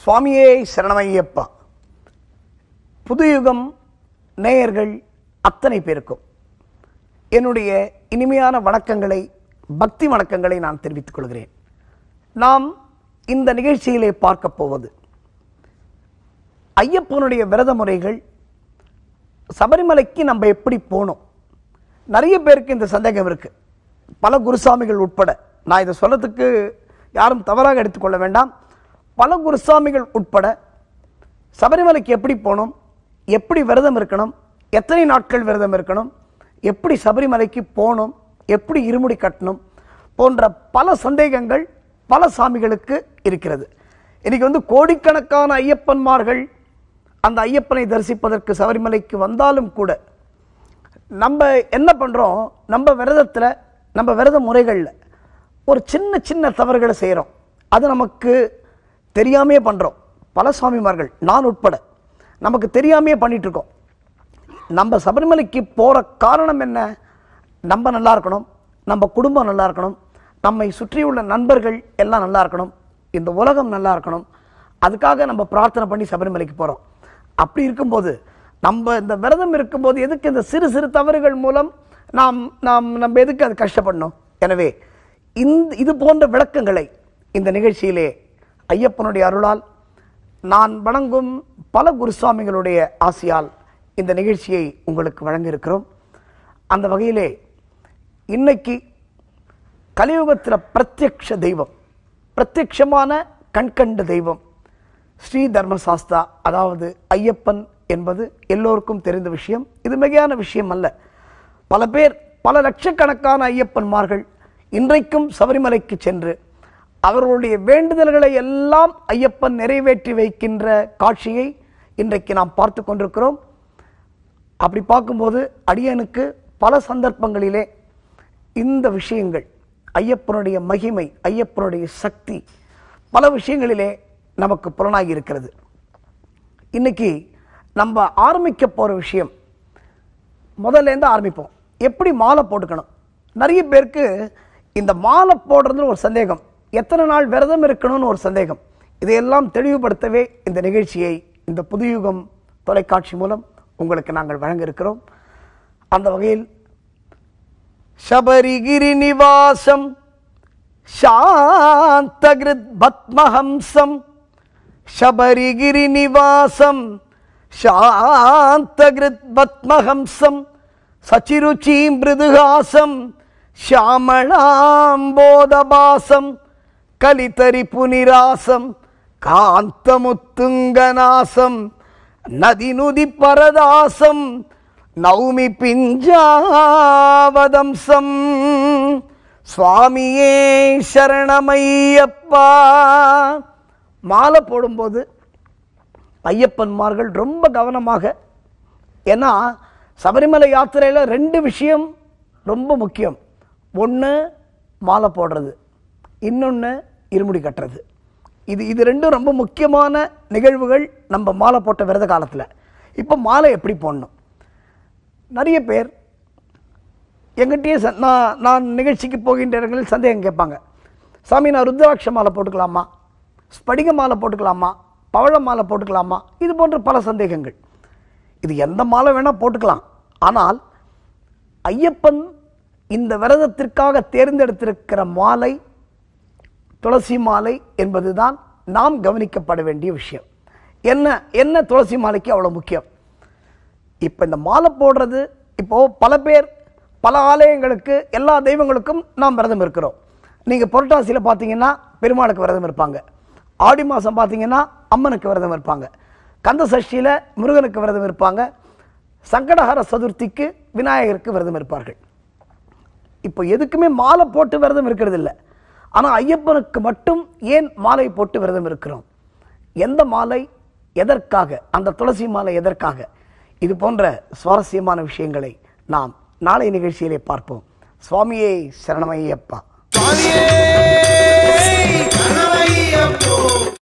சுவாமியே சரணமையப்பா புதுயுகம் நேயர்கள் அத்தனை பேருக்கும் என்னுடைய இனிமையான வணக்கங்களை பக்தி வணக்கங்களை நான் தெரிவித்துக் கொள்கிறேன் நாம் இந்த நிகழ்ச்சியிலே பார்க்க போவது ஐயப்பனுடைய விரத முறைகள் சபரிமலைக்கு நம்ம எப்படி போனோம் நிறைய பேருக்கு இந்த சந்தேகம் இருக்கு பல குருசாமிகள் உட்பட நான் இதை சொல்லத்துக்கு யாரும் தவறாக எடுத்துக்கொள்ள வேண்டாம் பல குருசாமிகள் உட்பட சபரிமலைக்கு எப்படி போகணும் எப்படி விரதம் இருக்கணும் எத்தனை நாட்கள் விரதம் இருக்கணும் எப்படி சபரிமலைக்கு போகணும் எப்படி இருமுடி கட்டணும் போன்ற பல சந்தேகங்கள் பல சாமிகளுக்கு இருக்கிறது இன்னைக்கு வந்து கோடிக்கணக்கான ஐயப்பன்மார்கள் அந்த ஐயப்பனை தரிசிப்பதற்கு சபரிமலைக்கு வந்தாலும் கூட நம்ம என்ன பண்ணுறோம் நம்ம விரதத்தில் நம்ம விரத முறைகளில் ஒரு சின்ன சின்ன தவறுகளை செய்கிறோம் அது நமக்கு தெரியாமையே பண்ணுறோம் பல சுவாமிமார்கள் நான் உட்பட நமக்கு தெரியாமையே பண்ணிட்டு இருக்கோம் நம்ம சபரிமலைக்கு போகிற காரணம் என்ன நம்ம நல்லா இருக்கணும் நம்ம குடும்பம் நல்லா இருக்கணும் நம்மை சுற்றியுள்ள நண்பர்கள் எல்லாம் நல்லா இருக்கணும் இந்த உலகம் நல்லா இருக்கணும் அதுக்காக நம்ம பிரார்த்தனை பண்ணி சபரிமலைக்கு போகிறோம் அப்படி இருக்கும்போது நம்ம இந்த விரதம் இருக்கும்போது எதுக்கு இந்த சிறு சிறு தவறுகள் மூலம் நாம் நாம் நம்ம எதுக்கு அது கஷ்டப்படணும் எனவே இந்த இது போன்ற விளக்கங்களை இந்த நிகழ்ச்சியிலே ஐயப்பனுடைய அருளால் நான் வணங்கும் பல குருசுவாமிகளுடைய ஆசையால் இந்த நிகழ்ச்சியை உங்களுக்கு வழங்கியிருக்கிறோம் அந்த வகையிலே இன்னைக்கு கலியுகத்தில் பிரத்யக்ஷ தெய்வம் பிரத்யக்ஷமான கண்கண்ட தெய்வம் ஸ்ரீ தர்மசாஸ்தா அதாவது ஐயப்பன் என்பது எல்லோருக்கும் தெரிந்த விஷயம் இது மிகையான விஷயம் அல்ல பல பேர் பல லட்சக்கணக்கான ஐயப்பன்மார்கள் இன்றைக்கும் சபரிமலைக்கு சென்று அவர்களுடைய வேண்டுதல்களை எல்லாம் ஐயப்பன் நிறைவேற்றி வைக்கின்ற காட்சியை இன்றைக்கு நாம் பார்த்து கொண்டிருக்கிறோம் அப்படி பார்க்கும்போது அடியனுக்கு பல சந்தர்ப்பங்களிலே இந்த விஷயங்கள் ஐயப்பனுடைய மகிமை ஐயப்பனுடைய சக்தி பல விஷயங்களிலே நமக்கு புலனாகி இருக்கிறது இன்னைக்கு நம்ம ஆரம்பிக்க போகிற விஷயம் முதல்ல இருந்து ஆரம்பிப்போம் எப்படி மாலை போட்டுக்கணும் நிறைய பேருக்கு இந்த மாலை போடுறதுல ஒரு சந்தேகம் எத்தனை நாள் விரதம் இருக்கணும்னு ஒரு சந்தேகம் இதையெல்லாம் தெளிவுபடுத்தவே இந்த நிகழ்ச்சியை இந்த புதுயுகம் தொலைக்காட்சி மூலம் உங்களுக்கு நாங்கள் வழங்க இருக்கிறோம் அந்த வகையில் சபரிகிரி நிவாசம் சாந்தகிருத் பத்மஹம்சம் சபரிகிரி நிவாசம் சாந்தகிருத் பத்மஹம்சம் சச்சிருச்சீம் மிருதுகாசம் ஷியாமளாம்போதபாசம் கலிதரி புனிராசம் காந்தமுத்துங்கநாசம் நதிநுதி பரதாசம் நௌமி பிஞ்சாவதம்சம் சுவாமியே சரணமையப்பா மாலை போடும்போது ஐயப்பன்மார்கள் ரொம்ப கவனமாக ஏன்னா சபரிமலை யாத்திரையில் ரெண்டு விஷயம் ரொம்ப முக்கியம் ஒன்று மாலை போடுறது இன்னொன்று இருமுடி கட்டுறது இது இது ரெண்டும் ரொம்ப முக்கியமான நிகழ்வுகள் நம்ம மாலை போட்ட விரத காலத்தில் இப்போ மாலை எப்படி போடணும் நிறைய பேர் எங்கிட்டயே ச- நான் நான் நிகழ்ச்சிக்கு போகின்ற இடங்களில் சந்தேகம் கேட்பாங்க சாமி நான் ருத்ராட்ச மாலை போட்டுக்கலாமா ஸ்படிக மாலை போட்டுக்கலாமா பவழ மாலை போட்டுக்கலாமா இது போன்ற பல சந்தேகங்கள் இது எந்த மாலை வேணால் போட்டுக்கலாம் ஆனால் ஐயப்பன் இந்த விரதத்திற்காக தேர்ந்தெடுத்திருக்கிற மாலை துளசி மாலை என்பதுதான் நாம் கவனிக்கப்பட வேண்டிய விஷயம் என்ன என்ன துளசி மாலைக்கு அவ்வளோ முக்கியம் இப்போ இந்த மாலை போடுறது இப்போ பல பேர் பல ஆலயங்களுக்கு எல்லா தெய்வங்களுக்கும் நாம் விரதம் இருக்கிறோம் நீங்கள் புரட்டாசியில் பார்த்தீங்கன்னா பெருமாளுக்கு விரதம் இருப்பாங்க ஆடி மாதம் பார்த்தீங்கன்னா அம்மனுக்கு விரதம் இருப்பாங்க கந்த சஷ்டியில் முருகனுக்கு விரதம் இருப்பாங்க சங்கடஹர சதுர்த்திக்கு விநாயகருக்கு விரதம் இருப்பார்கள் இப்போ எதுக்குமே மாலை போட்டு விரதம் இருக்கிறது இல்லை ஆனால் ஐயப்பனுக்கு மட்டும் ஏன் மாலை போட்டு விரதம் இருக்கிறோம் எந்த மாலை எதற்காக அந்த துளசி மாலை எதற்காக இது போன்ற சுவாரஸ்யமான விஷயங்களை நாம் நாளை நிகழ்ச்சியிலே பார்ப்போம் சுவாமியே சரணமையப்பா சுவாமியே சரணமையப்போ